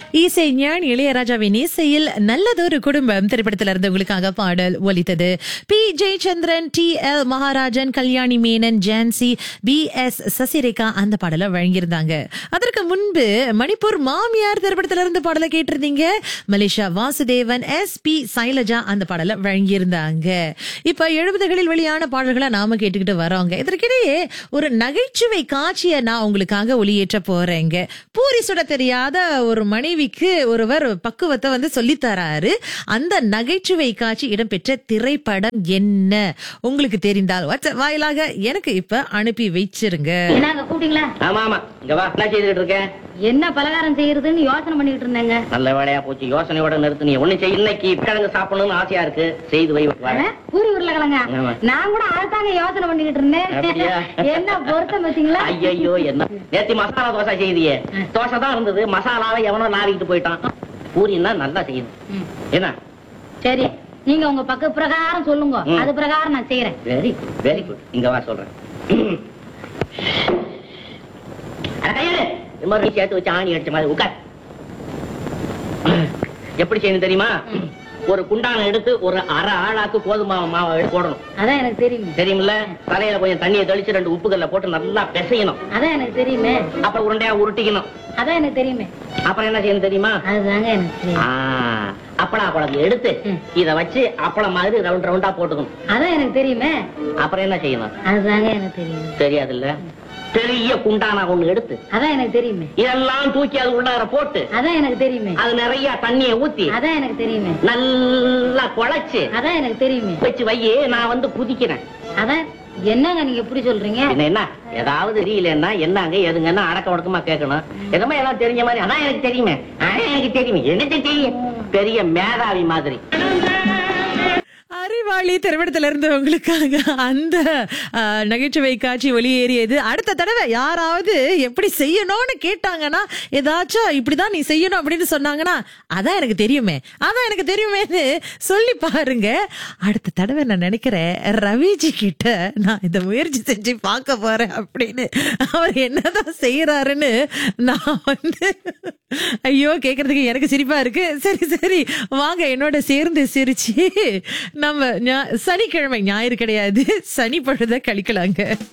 இசை ஞான் இளையராஜாவின் இசையில் நல்லதொரு குடும்பம் திரைப்படத்தில் இருந்து உங்களுக்காக பாடல் ஒலித்தது P Jayachandran T L Maharajan Kalyani Menon Jansi P S Sasirekha அந்த பாடலை வழங்கியிருந்தாங்க அதற்கு முன்பு மணிப்பூர் மாமியார் திரைப்படத்தில் இருந்து பாடலை கேட்டிருந்தீங்க மலேசியா வாசுதேவன் எஸ் பி சைலஜா அந்த பாடலை வழங்கியிருந்தாங்க இப்ப எழுபதுகளில் வெளியான பாடல்களை நாம கேட்டுக்கிட்டு வரோங்க இதற்கிடையே ஒரு நகைச்சுவை காட்சியை நான் உங்களுக்காக ஒளியேற்ற போறேங்க பூரி சுட தெரியாத ஒரு மனைவிக்கு ஒருவர் பக்குவத்தை வந்து சொல்லித் தராரு அந்த நகைச்சுவை காட்சி இடம்பெற்ற திரைப்படம் என்ன உங்களுக்கு தெரிந்தால் வாட்ஸ்அப் வாயிலாக எனக்கு இப்ப அனுப்பி வச்சிருங்க என்னங்க கூப்பிட்டீங்களா ஆமா ஆமா இங்க வா என்ன செய்துகிட்டு இருக்க என்ன பலகாரம் செய்யறதுன்னு யோசனை பண்ணிட்டு இருந்தேங்க நல்ல வேலையா போச்சு யோசனையோட நிறுத்து நீ ஒண்ணு செய் இன்னைக்கு கிழங்கு சாப்பிடணும்னு ஆசையா இருக்கு செய்து வை வர ஆ, பூரி உருளைக்கிழங்க ஆமா. நான் கூட அதுதாங்க யோசனை பண்ணிக்கிட்டு இருந்தேன் அப்படியா? என்ன பொருத்தம் வச்சீங்களா ஐயோ என்ன நேத்து மசாலா தோசை செய்தியே தோசை தான் இருந்தது மசாலாவை எவனோ நாவிக்கிட்டு போயிட்டான் பூரின்னா நல்லா செய்யணும் ம். என்ன சரி நீங்க உங்க பக்க பிரகாரம் சொல்லுங்க ம். அது பிரகாரம் நான் செய்யறேன் வெரி குட் வெரி குட் இங்க வா சொல்றேன் அட கையெழு. இது மாதிரி நீ சேர்த்து வச்சு ஆணி அடிச்ச மாதிரி உட்கார் எப்படி செய்யணும் தெரியுமா ஒரு குண்டான எடுத்து ஒரு அரை ஆளாக்கு கோதுமை மாவை எடுத்து போடணும் அதான் எனக்கு தெரியுமே தெரியுமில்ல தலையில கொஞ்சம் தண்ணியை தெளிச்சு ரெண்டு உப்புக்கல்ல போட்டு நல்லா பிசையணும் அதான் எனக்கு தெரியுமே அப்புறம் உருண்டையா உருட்டிக்கணும் அதான் எனக்கு தெரியுமே அப்புறம் என்ன செய்யணும் தெரியுமா அதுதாங்க எனக்கு தெரியும் ஆ, அப்பளா குழம்பு எடுத்து ம். இத வச்சு அப்பளம் மாதிரி ரவுண்ட் ரவுண்டா போட்டுக்கணும் அதான் எனக்கு தெரியுமே அப்புறம் என்ன செய்யணும் அதுதாங்க எனக்கு தெரியும் தெரியாதுல்ல பெரிய குண்டானா ஒண்ணு எடுத்து அதான் எனக்கு தெரியுமே இதெல்லாம் தூக்கி அது உள்ளார போட்டு அதான் எனக்கு தெரியுமே அது நிறைய தண்ணியை ஊத்தி அதான் எனக்கு தெரியுமே நல்லா குழைச்சு அதான் எனக்கு தெரியுமே வச்சு வையே நான் வந்து குதிக்கிறேன் அதான் என்னங்க நீங்க எப்படி சொல்றீங்க பின்ன என்ன ஏதாவது தெரியலன்னா என்னங்க எதுங்கன்னா அடக்க ஒடுக்கமா கேட்கணும் எதுவுமே எல்லாம் தெரிஞ்ச மாதிரி ஆனா எனக்கு தெரியுமே ஆனா எனக்கு தெரியுமே எனக்கு தெரியும் பெரிய மேதாவி மாதிரி அறிவாளி திரைப்படத்துல இருந்து உங்களுக்காக அந்த ஆ, நகைச்சுவை காட்சி வெளியேறியது அடுத்த தடவை யாராவது எப்படி செய்யணும்னு கேட்டாங்கன்னா ஏதாச்சும் இப்படிதான் நீ செய்யணும் அப்படின்னு சொன்னாங்கன்னா அதான் எனக்கு தெரியுமே அதான் எனக்கு தெரியுமேன்னு சொல்லி பாருங்க அடுத்த தடவை நான் நினைக்கிறேன் ரவிஜி கிட்ட நான் இந்த முயற்சி செஞ்சு பார்க்க போறேன் அப்படின்னு அவர் என்னதான் செய்யறாருன்னு நான் வந்து ஐயோ கேக்குறதுக்கு எனக்கு சிரிப்பா இருக்கு சரி சரி வாங்க என்னோட சேர்ந்து சிரிச்சு நம்ம ஞா- சனிக்கிழமை ஞாயிறு கிடையாது சனி பொழுத கழிக்கலாங்க